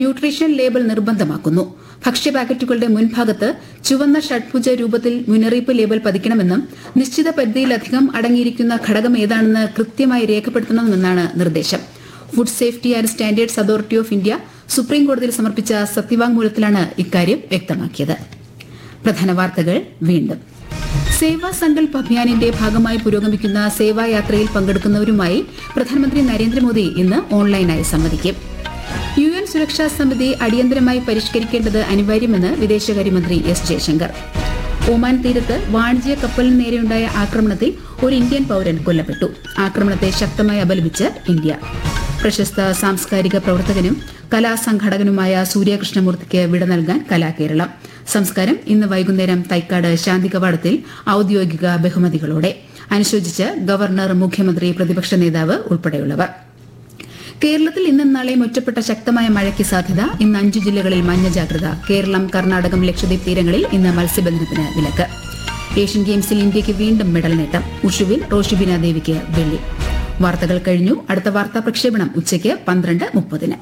nutrition label നിർബന്ധമാക്കുന്നു ഭക്ഷ്യ പാക്കറ്റുകളുടെ മുൻഭാഗത്ത് ചുവന്ന ഷഡ്ഭുജ രൂപത്തിൽ മുന്നറിയിപ്പ് ലേബൽ പതിക്കണമെന്നും നിശ്ചിത പരിധിയിലധികം അടങ്ങിയിരിക്കുന്ന ഘടകം ഏതാണെന്ന് കൃത്യമായി രേഖപ്പെടുത്തണമെന്നാണ് നിർദ്ദേശം food safety and standards authority of India supreme കോടതിയിൽ സമർപ്പിച്ച സത്യവാങ്മൂലത്തിലാണ് ഇക്കാര്യം വ്യക്തമാക്കിയത് പ്രധാന വാർത്തകൾ വീണ്ടും സേവാ സങ്കൽപ് അഭിയാനിന്റെ ഭാഗമായി പുരോഗമിക്കുന്ന സേവായാത്രയിൽ പങ്കെടുക്കുന്നവരുമായി പ്രധാനമന്ത്രി നരേന്ദ്രമോദി ഇന്ന് ഓൺലൈനായി സംവദിക്കും യു എൻ സുരക്ഷാ സമിതി അടിയന്തരമായി പരിഷ്കരിക്കേണ്ടത് അനിവാര്യമെന്ന് വിദേശകാര്യമന്ത്രി എസ് ജയശങ്കർ ഒമാൻ തീരത്ത് വാണിജ്യ കപ്പലിന് നേരെയുണ്ടായ ആക്രമണത്തിൽ ഒരു ഇന്ത്യൻ പൌരൻ കൊല്ലപ്പെട്ടു ആക്രമണത്തെ ശക്തമായി അപലപിച്ച് ഇന്ത്യ പ്രശസ്ത സാംസ്കാരിക പ്രവർത്തകനും കലാസംഘടകനുമായ സൂര്യകൃഷ്ണമൂർത്തിക്ക് വിട നൽകാൻ കലാകേരളം സംസ്കാരം ഇന്ന് വൈകുന്നേരം തൈക്കാട് ശാന്തി കവാടത്തിൽ ഔദ്യോഗിക ബഹുമതികളോടെ അനുശോചിച്ച് ഗവർണർ മുഖ്യമന്ത്രി പ്രതിപക്ഷ നേതാവ് ഉൾപ്പെടെയുള്ളവർ കേരളത്തിൽ ഇന്നും നാളെയും ഒറ്റപ്പെട്ട ശക്തമായ മഴയ്ക്ക് സാധ്യത ഇന്ന് അഞ്ചു ജില്ലകളിൽ മഞ്ഞ ജാഗ്രത കേരളം കർണാടകം ലക്ഷദ്വീപ് തീരങ്ങളിൽ ഇന്ന് മത്സ്യബന്ധനത്തിന് വിലക്ക് ഏഷ്യൻ ഗെയിംസിൽ ഇന്ത്യയ്ക്ക് വീണ്ടും മെഡൽ നേട്ടം ഉഷുവിൽ റോഷിബിന ദേവിക്ക് വെള്ളി വാർത്തകൾ കഴിഞ്ഞു അടുത്ത വാർത്താ പ്രക്ഷേപണം ഉച്ചയ്ക്ക് പന്ത്രണ്ട് മുപ്പതിന്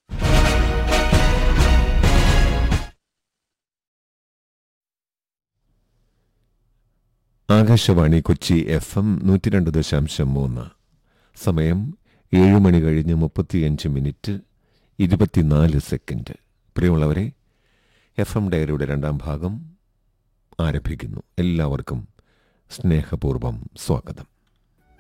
ആകാശവാണി കൊച്ചി എഫ് എം നൂറ്റി രണ്ട് ദശാംശം മൂന്ന് സമയം ഏഴ് മണി കഴിഞ്ഞ് മുപ്പത്തിയഞ്ച് മിനിറ്റ് ഇരുപത്തിനാല് സെക്കൻഡ് പ്രിയമുള്ളവരെ എഫ് എം ഡയറിയുടെ രണ്ടാം ഭാഗം ആരംഭിക്കുന്നു എല്ലാവർക്കും സ്നേഹപൂർവം സ്വാഗതം